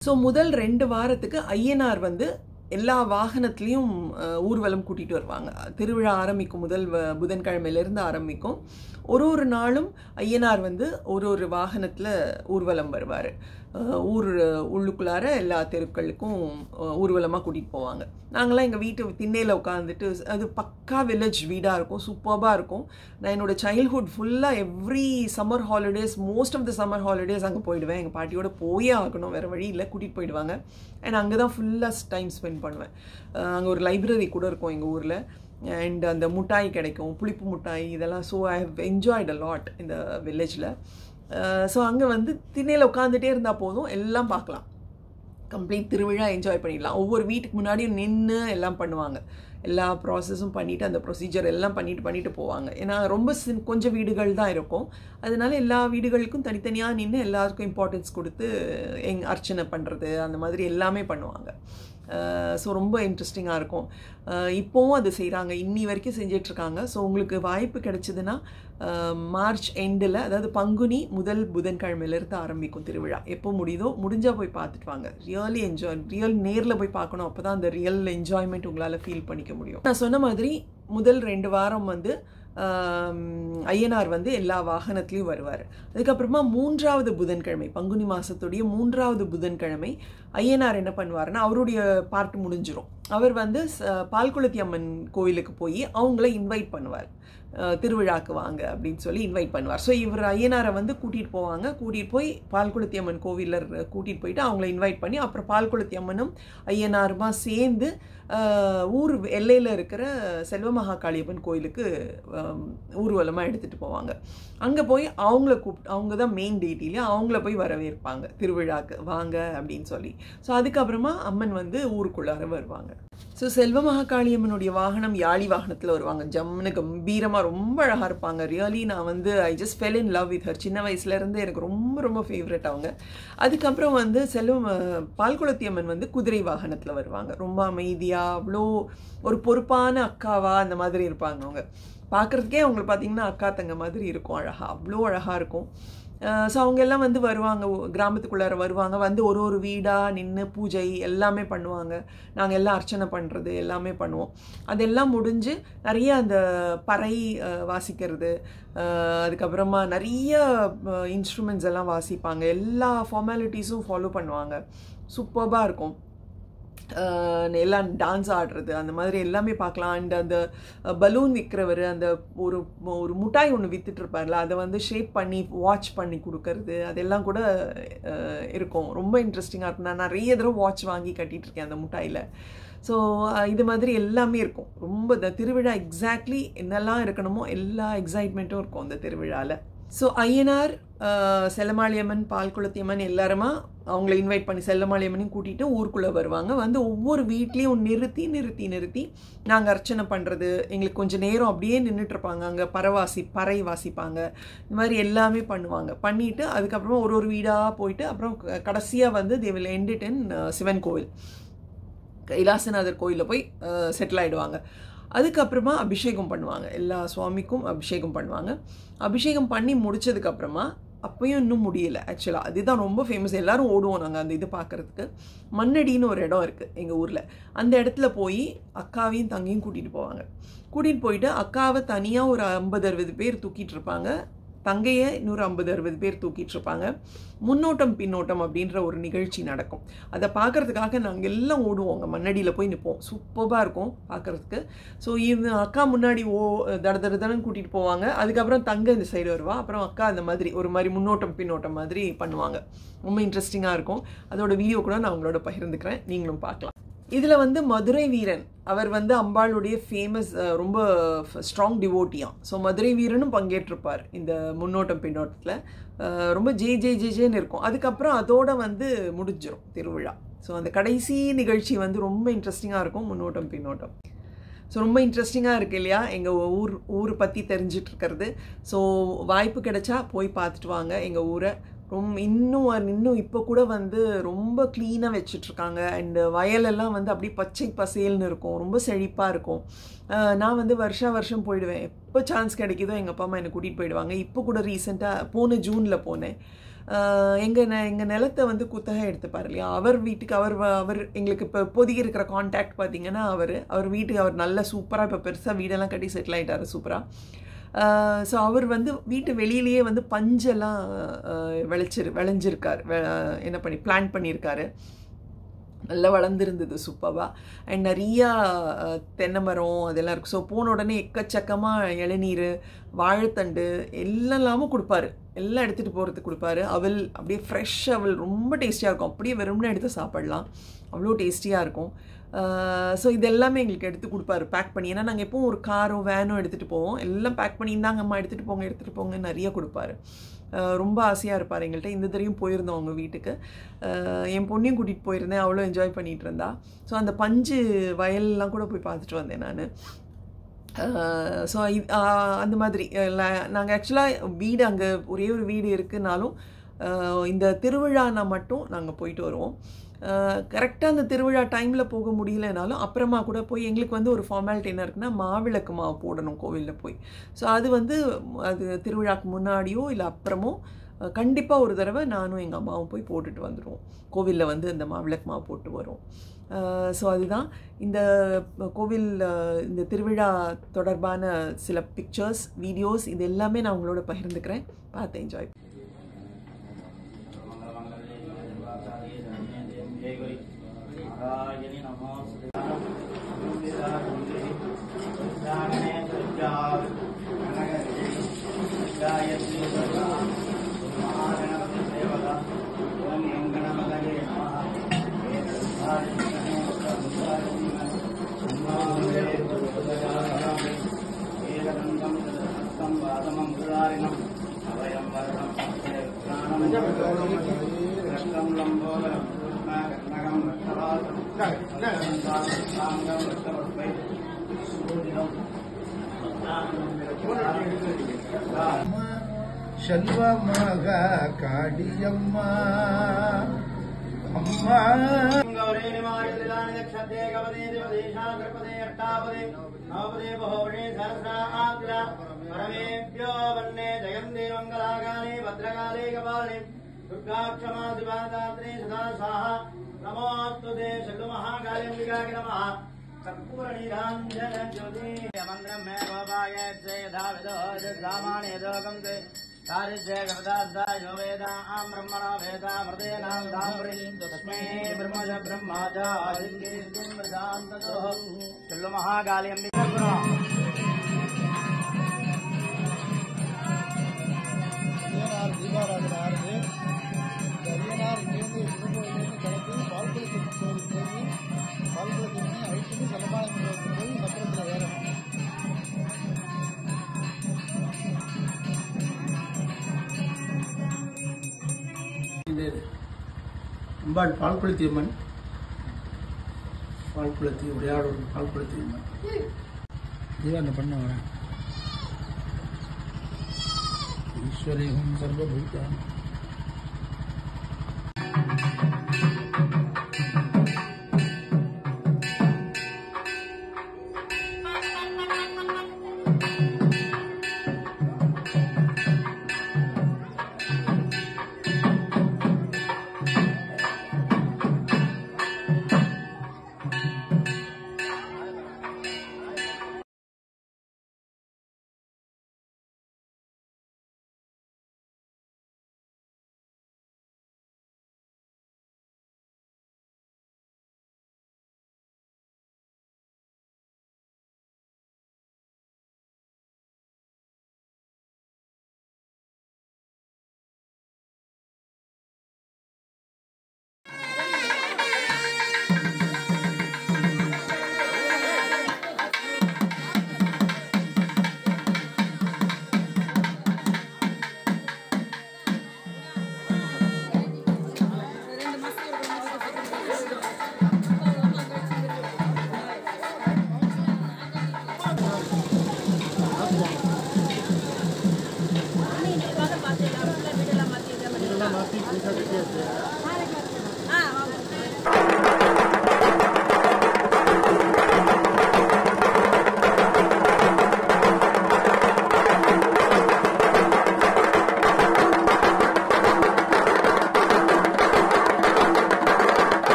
so முதல் ரெண்டு வாரத்துக்கு ஐயனார் வந்து எல்லா வாகனத்துலேயும் ஊர்வலம் கூட்டிகிட்டு வருவாங்க திருவிழா ஆரம்பிக்கும் முதல் வ- புதன்கிழமையிலேருந்து ஆரம்பிக்கும் ஒரு ஒரு நாளும் ஐயனார் வந்து ஒரு ஒரு வாகனத்தில் ஊர்வலம் வருவார் ஊர் உள்ளுக்குள்ளார எல்லா தெருக்களுக்கும் ஊர்வலமாக கூட்டிகிட்டு போவாங்க நாங்களாம் எங்கள் வீட்டு திண்ணையில் உட்காந்துட்டு அது பக்கா வில்லேஜ் வீடாக இருக்கும் சூப்பராக இருக்கும் நான் என்னோட சைல்ட்ஹுட் ஃபுல்லாக every summer holidays most of the summer holidays அங்கே போயிடுவேன் எங்கள் பாட்டியோட போயே ஆகணும் வேறு வழி இல்லை கூட்டிகிட்டு போயிடுவாங்க அண்ட் அங்கே தான் ஃபுல்லாக டைம் ஸ்பெண்ட் பண்ணுவேன் அங்கே ஒரு லைப்ரரி கூட இருக்கும் எங்கள் ஊரில் அண்ட் அந்த முட்டாய் கிடைக்கும் புளிப்பு முட்டாய் இதெல்லாம் so I have enjoyed a lot இந்த வில்லேஜில் ஸோ அங்கே வந்து திண்ணையில் உட்காந்துட்டே இருந்தால் போதும் எல்லாம் பார்க்கலாம் கம்ப்ளீட் திருவிழா என்ஜாய் பண்ணிடலாம் ஒவ்வொரு வீட்டுக்கு முன்னாடியும் நின்று எல்லாம் பண்ணுவாங்க எல்லா ப்ராசஸும் பண்ணிவிட்டு அந்த ப்ரொசீஜர் எல்லாம் பண்ணிட்டு பண்ணிட்டு போவாங்க ஏன்னா ரொம்ப சின் கொஞ்சம் வீடுகள் தான் இருக்கும் அதனால எல்லா வீடுகளுக்கும் தனித்தனியாக நின்று எல்லாருக்கும் இம்பார்ட்டன்ஸ் கொடுத்து எங் அர்ச்சனை பண்ணுறது அந்த மாதிரி எல்லாமே பண்ணுவாங்க ஸோ ரொம்ப இன்ட்ரெஸ்டிங்காக இருக்கும் அஹ் இப்போவும் அது செய்கிறாங்க இன்னி வரைக்கும் செஞ்சிட்ருக்காங்க ஸோ உங்களுக்கு வாய்ப்பு கிடைச்சதுன்னா அஹ் மார்ச் எண்டில் அதாவது பங்குனி முதல் புதன்கிழமையிலேருந்து ஆரம்பிக்கும் திருவிழா எப்போ முடியுதோ முடிஞ்சால் போய் பார்த்துட்டு வாங்க ரியலி என்ஜாய் ரியல் நேரில் போய் பார்க்கணும் அப்போ தான் அந்த ரியல் என்ஜாய்மெண்ட் உங்களால் ஃபீல் பண்ணிக்க முடியும் நான் சொன்ன மாதிரி முதல் ரெண்டு வாரம் வந்து ஆம், ஐயனார் வந்து எல்லா வாகனத்துலேயும் வருவார் அதுக்கப்புறமா மூன்றாவது புதன்கிழமை பங்குனி மாதத்துடைய மூன்றாவது புதன்கிழமை ஐயனார் என்ன பண்ணுவாருன்னா அவருடைய பார்ட் முடிஞ்சிரும் அவர் வந்து ச- பால்குளத்தி அம்மன் கோயிலுக்கு போய் அவங்கள இன்வைட் பண்ணுவார் அஹ், திருவிழாக்கு வாங்க அப்படின்னு சொல்லி இன்வைட் பண்ணுவார் ஸோ இவர் ஐயனாரை வந்து கூட்டிகிட்டு போவாங்க கூட்டிகிட்டு போய் பால்குளத்தி அம்மன் கோவிலில் கூட்டிகிட்டு போயிட்டு அவங்கள இன்வைட் பண்ணி அப்புறம் பால்குளத்தி அம்மனும் ஐயனாருமா சேர்ந்து அஹ், ஊர் எல்லையில் இருக்கிற செல்வ மகாகாளியம்மன் கோயிலுக்கு ஊர்வலமாக எடுத்துகிட்டு போவாங்க அங்கே போய் அவங்கள கூப்பிட்டு அவங்க தான் மெயின் டேட்டிலே அவங்கள போய் வரவேற்பாங்க திருவிழாக்கு வாங்க அப்படின்னு சொல்லி ஸோ அதுக்கப்புறமா அம்மன் வந்து ஊருக்குள்ளார வருவாங்க ஸோ செல்வ மகாகாளியம்மனுடைய வாகனம் யாழி வாகனத்தில் வருவாங்க ஜம்முன்னு கம்பீரமாக ரொம்ப அழகாக இருப்பாங்க ரியலி நான் வந்து I just fell in love with her சின்ன வயசுலேருந்து எனக்கு ரொம்ப ரொம்ப ஃபேவரட் அவங்க அதுக்கப்புறம் வந்து செல்வம் அஹ், பால்குளத்தி அம்மன் வந்து குதிரை வாகனத்தில் வருவாங்க ரொம்ப அமைதியாக அவ்வளோ ஒரு பொறுப்பான அக்காவா அந்த மாதிரி இருப்பாங்க அவங்க பார்க்குறதுக்கே அவங்களை பார்த்தீங்கன்னா அக்கா தங்க மாதிரி இருக்கும் அழகாக அவ்வளோ அழகாக இருக்கும் ஸோ அவங்க எல்லாம் வந்து வருவாங்க ஒ- கிராமத்துக்குள்ளார வருவாங்க வந்து ஒரு ஒரு வீடாக நின்று பூஜை எல்லாமே பண்ணுவாங்க நாங்கள் எல்லாம் அர்ச்சனை பண்ணுறது எல்லாமே பண்ணுவோம் அதெல்லாம் முடிஞ்சு நிறைய அந்த பறை அஹ், வாசிக்கிறது அஹ், அதுக்கப்புறமா நிறைய இன்ஸ்ட்ருமெண்ட்ஸ் எல்லாம் வாசிப்பாங்க எல்லா ஃபார்மாலிட்டிஸும் ஃபாலோ பண்ணுவாங்க சூப்பராக இருக்கும் அஹ் எல்லாம் டான்ஸ் ஆடுறது அந்த மாதிரி எல்லாமே பார்க்கலாம் அண்ட் அந்த பலூன் விற்கிறவர் அந்த ஒரு ஒரு முட்டாய் ஒன்று வித்துட்டு இருப்பார்ல அதை வந்து ஷேப் பண்ணி வாட்ச் பண்ணி கொடுக்கறது அதெல்லாம் கூட அஹ், இருக்கும் ரொம்ப இன்ட்ரெஸ்டிங்காக இருக்கும் நான் நிறைய தடவை வாட்ச் வாங்கி கட்டிட்டு இருக்கேன் அந்த முட்டாயில் ஸோ இது மாதிரி எல்லாமே இருக்கும் ரொம்ப இந்த திருவிழா எக்ஸாக்ட்லி என்னெல்லாம் இருக்கணுமோ எல்லா எக்ஸைட்மெண்ட்டும் இருக்கும் அந்த திருவிழாவில் ஸோ ஐயனார் அஹ், செல்லமாளியம்மன் பால்குளத்தியம்மன் எல்லாருமா அவங்கள இன்வைட் பண்ணி செல்லமாளியம்மனையும் கூட்டிகிட்டு ஊருக்குள்ளே வருவாங்க வந்து ஒவ்வொரு வீட்லேயும் நிறுத்தி நிறுத்தி நிறுத்தி நாங்கள் அர்ச்சனை பண்ணுறது எங்களுக்கு கொஞ்சம் நேரம் அப்படியே நின்றுட்டு இருப்பாங்க அங்கே பறவாசி பறை வாசிப்பாங்க இந்த மாதிரி எல்லாமே பண்ணுவாங்க பண்ணிவிட்டு அதுக்கப்புறமா ஒரு ஒரு வீடாக போயிட்டு அப்புறம் கடைசியாக வந்து தே வில் எண்டிட் இன் சிவன் கோவில் கைலாசநாதர் கோயிலில் போய் செட்டில் ஆகிடுவாங்க அதுக்கப்புறமா அபிஷேகம் பண்ணுவாங்க எல்லா சுவாமிக்கும் அபிஷேகம் பண்ணுவாங்க அபிஷேகம் பண்ணி முடிச்சதுக்கப்புறமா அப்பயும் இன்னும் முடியல ஆக்சுவலாக அதுதான் ரொம்ப ஃபேமஸ் எல்லாரும் ஓடுவோம் நாங்கள் அந்த இது பார்க்குறதுக்கு மண்ணடின்னு ஒரு இடம் இருக்குது எங்கள் ஊரில் அந்த இடத்துல போய் அக்காவையும் தங்கையும் கூட்டிகிட்டு போவாங்க கூட்டிகிட்டு போயிட்டு அக்காவை தனியாக ஒரு ஐம்பது அறுபது பேர் தூக்கிட்டு இருப்பாங்க தங்கையை இன்னொரு ஐம்பது அறுபது பேர் தூக்கிட்டு இருப்பாங்க முன்னோட்டம் பின்னோட்டம் அப்படின்ற ஒரு நிகழ்ச்சி நடக்கும் அதை பார்க்கறதுக்காக நாங்கள் எல்லாம் ஓடுவோம் அங்கே மண்ணடியில் போய் நிற்போம் சூப்பராக இருக்கும் பார்க்கறதுக்கு ஸோ இவங்க அக்கா முன்னாடி ஓ தட தட தடன்னு கூட்டிகிட்டு போவாங்க அதுக்கப்புறம் தங்க இந்த சைடு வருவா அப்புறம் அக்கா அந்த மாதிரி ஒரு மாதிரி முன்னோட்டம் பின்னோட்டம் மாதிரி பண்ணுவாங்க ரொம்ப இன்ட்ரெஸ்டிங்காக இருக்கும் அதோட வீடியோ கூட நான் உங்களோட பகிர்ந்துக்கிறேன் நீங்களும் பார்க்கலாம் இதில் வந்து மதுரை வீரன் அவர் வந்து அம்பாளுடைய ஃபேமஸ் ரொம்ப ஸ்ட்ராங் டிவோட்டியாம் ஸோ மதுரை வீரனும் பங்கேற்றிருப்பார் இந்த முன்னோட்டம் பின்னோட்டத்தில் அஹ் ரொம்ப ஜே ஜே ஜே ஜேன்னு இருக்கும் அதுக்கப்புறம் அதோட வந்து முடிஞ்சிரும் திருவிழா ஸோ அந்த கடைசி நிகழ்ச்சி வந்து ரொம்ப இன்ட்ரெஸ்டிங்காக இருக்கும் முன்னோட்டம் பின்னோட்டம் ஸோ ரொம்ப இன்ட்ரெஸ்டிங்காக இருக்கு இல்லையா எங்கள் ஊர் ஊர் பற்றி தெரிஞ்சிட்டு இருக்கிறது ஸோ வாய்ப்பு கிடைச்சா போய் பார்த்துட்டு வாங்க எங்கள் ஊரை ரொம்ப இன்னும் இன்னும் இப்போ கூட வந்து ரொம்ப க்ளீனாக வச்சிட்ருக்காங்க அண்டு வயலெல்லாம் வந்து அப்படியே பச்சை பசேல்னு இருக்கும் ரொம்ப செழிப்பாக இருக்கும் அஹ் நான் வந்து வருஷா வருஷம் போயிடுவேன் எப்போ சான்ஸ் கிடைக்குதோ எங்கள் அப்பா அம்மா என்னை கூட்டிகிட்டு போயிடுவாங்க இப்போ கூட ரீசெண்டாக போன ஜூனில் போனேன் எங்கள் எங்கள் நிலத்தை வந்து குத்தகை எடுத்துப்பார் இல்லையா அவர் வீட்டுக்கு அவர் வ- அவர் எங்களுக்கு இப்போ இப்போதைக்கு இருக்கிற காண்டாக்ட் பார்த்தீங்கன்னா அவர் அவர் வீட்டுக்கு அவர் நல்ல சூப்பராக இப்போ பெருசாக வீடெல்லாம் கட்டி செட்டில் ஆகிட்டார் சூப்பராக ஸோ அவர் வந்து வீட்டு வெளியிலேயே வந்து பஞ்செல்லாம் அஹ், விளைச்சிரு விளைஞ்சிருக்கார் வெ- என்ன பண்ணி பிளான் பண்ணியிருக்காரு நல்லா வளர்ந்துருந்தது சூப்பராக அண்ட் நிறையா அஹ், தென்னை மரம் அதெல்லாம் இருக்குது ஸோ போன உடனே எக்கச்சக்கமாக இளநீர் வாழைத்தண்டு எல்லாமும் கொடுப்பாரு எல்லாம் எடுத்துகிட்டு போகிறதுக்கு கொடுப்பாரு அவல் அப்படியே ஃப்ரெஷ் அவல் ரொம்ப டேஸ்டியாக இருக்கும் அப்படியே வெறும்னு எடுத்து சாப்பிடலாம் அவ்வளோ டேஸ்டியாக இருக்கும் ஸோ இது எல்லாமே எங்களுக்கு எடுத்து கொடுப்பாரு பேக் பண்ணி ஏன்னா நாங்கள் எப்பவும் ஒரு காரோ வேனோ எடுத்துகிட்டு போவோம் எல்லாம் பேக் பண்ணி இந்தாங்க அம்மா எடுத்துகிட்டு போங்க எடுத்துகிட்டு போங்க நிறைய கொடுப்பாரு அஹ் ரொம்ப ஆசையாக இருப்பார் எங்கள்கிட்ட இந்த தடவையும் போயிருந்தோம் அவங்க வீட்டுக்கு அஹ் என் பொண்ணையும் கூட்டிகிட்டு போயிருந்தேன் அவ்வளோ என்ஜாய் பண்ணிகிட்டு இருந்தா ஸோ அந்த பஞ்சு வயல்லாம் கூட போய் பார்த்துட்டு வந்தேன் நான் ஸோ அந்த மாதிரி நாங்கள் ஆக்சுவலாக வீடு அங்கே ஒரே ஒரு வீடு இருக்குனாலும் அஹ் இந்த திருவிழானா மட்டும் நாங்கள் போயிட்டு வருவோம் கரெக்டாக அந்த திருவிழா டைமில் போக முடியலனாலும் அப்புறமா கூட போய் எங்களுக்கு வந்து ஒரு ஃபார்மாலிட்டி என்ன இருக்குன்னா மாவிளக்கு மாவு போடணும் கோவிலில் போய் ஸோ அது வந்து அது திருவிழாக்கு முன்னாடியோ இல்லை அப்புறமோ கண்டிப்பாக ஒரு தடவை நானும் எங்கள் அம்மாவும் போய் போட்டுட்டு வந்துடுவோம் கோவிலில் வந்து இந்த மாவிளக்கு மாவு போட்டு வரும் ஸோ அதுதான் இந்த கோவில் அஹ், இந்த திருவிழா தொடர்பான சில பிக்சர்ஸ் வீடியோஸ் இது எல்லாமே நான் உங்களோட பகிர்ந்துக்கிறேன் பார்த்து என்ஜாய் செல்வமாக காடியம்மா அம்மா परमेभ्यो वन्ने जयन्ते मङ्गलाकाले भद्रकाले कपाले दुर्गाक्षमा शिवादात्रे सदा स्वाहा नमोऽस्तु ते शल्लुमहाकालिम्बिकाय नमः कर्पूरनिराञ्जन ज्योति मन्त्रं मे गोपाय यथा विदो यद्रामाणे दोगं ते कारिज्य गवदास्ता यो वेदा आम् ब्रह्मणो वेदा मृदेनां धाम्रि तस्मै ब्रह्म च ब्रह्मा च आदित्यं मृदां ततो शल्लुमहाकालिम्बिका ஐயனார் தீபாராதனை ஆறுது இந்த ஐயனார் இங்கேருந்து சிவகோயிலேருந்து கிளம்பி பால்குளத்தி கோயில் போய் பால்குளத்தி அழிச்சுட்டு செல்லமானம் போய் சத்திரத்தில் ஏறணும் இது அம்பாள் பால்குளத்தி அம்மன் பால்குளத்தி உடையாளூர் பால்குளத்தி அம்மன் தீபாவளி பண்ண வரேன் ஈஸ்வரேகம் சர்வபூதான்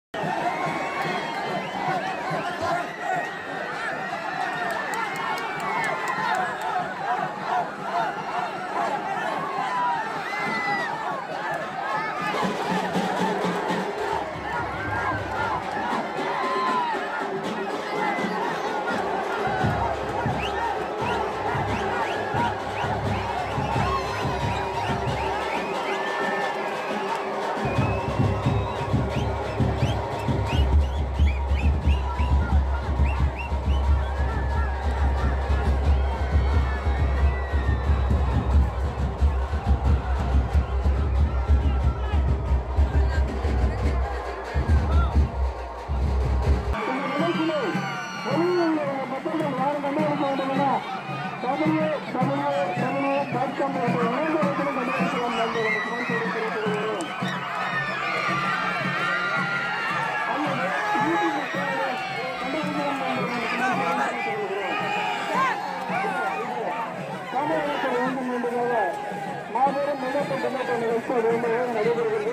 மாபெரும் முன்னேற்ற முன்னேற்ற நிகழ்ச்சி வேண்டுமாக நடைபெறுகிறது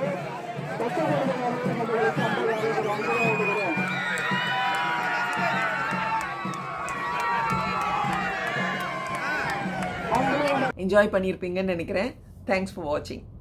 என்ஜாய் பண்ணியிருப்பீங்கன்னு நினைக்கிறேன் தேங்க்ஸ் ஃபார் வாட்சிங்